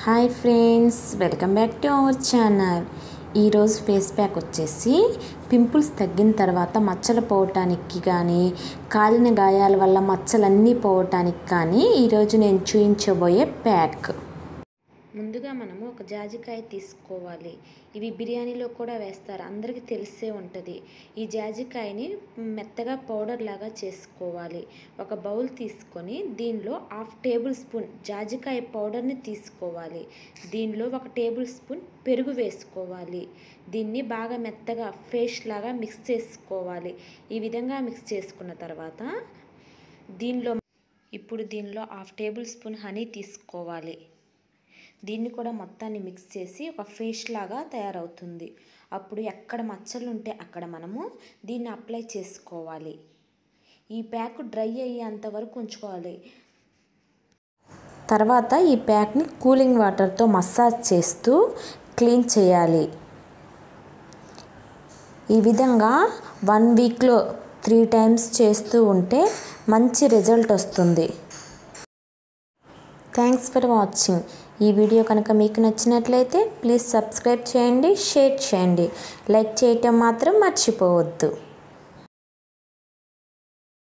hi friends welcome back to our channel ఈరోజు face pack వచ్చేసి pimples తగ్గిన తర్వాత మచ్చలు పోవటానికి కానీ కాలిన గాయాల వల్ల మచ్చలన్నీ పోవటానికి కానీ ఈరోజు నేను చూపించబోయే ప్యాక్ ముందుగా మనము ఒక జాజికాయ తీసుకోవాలి ఇవి బిర్యానీలో కూడా వేస్తారు అందరికీ తెలిసే ఉంటుంది ఈ జాజికాయని మెత్తగా పౌడర్ లాగా చేసుకోవాలి ఒక బౌల్ తీసుకొని దీనిలో హాఫ్ టేబుల్ స్పూన్ జాజికాయ పౌడర్ని తీసుకోవాలి దీనిలో ఒక టేబుల్ స్పూన్ పెరుగు వేసుకోవాలి దీన్ని బాగా మెత్తగా ఫేస్ లాగా మిక్స్ చేసుకోవాలి ఈ విధంగా మిక్స్ చేసుకున్న తర్వాత దీనిలో ఇప్పుడు దీనిలో హాఫ్ టేబుల్ స్పూన్ హనీ తీసుకోవాలి దీన్ని కూడా మొత్తాన్ని మిక్స్ చేసి ఒక ఫేస్ లాగా తయారవుతుంది అప్పుడు ఎక్కడ మచ్చలు ఉంటే అక్కడ మనము దీన్ని అప్లై చేసుకోవాలి ఈ ప్యాక్ డ్రై అయ్యేంత వరకు ఉంచుకోవాలి తర్వాత ఈ ప్యాక్ని కూలింగ్ వాటర్తో మసాజ్ చేస్తూ క్లీన్ చేయాలి ఈ విధంగా వన్ వీక్లో త్రీ టైమ్స్ చేస్తూ ఉంటే మంచి రిజల్ట్ వస్తుంది థ్యాంక్స్ ఫర్ వాచింగ్ ఈ వీడియో కనుక మీకు నచ్చినట్లయితే ప్లీజ్ సబ్స్క్రైబ్ చేయండి షేర్ చేయండి లైక్ చేయటం మాత్రం మర్చిపోవద్దు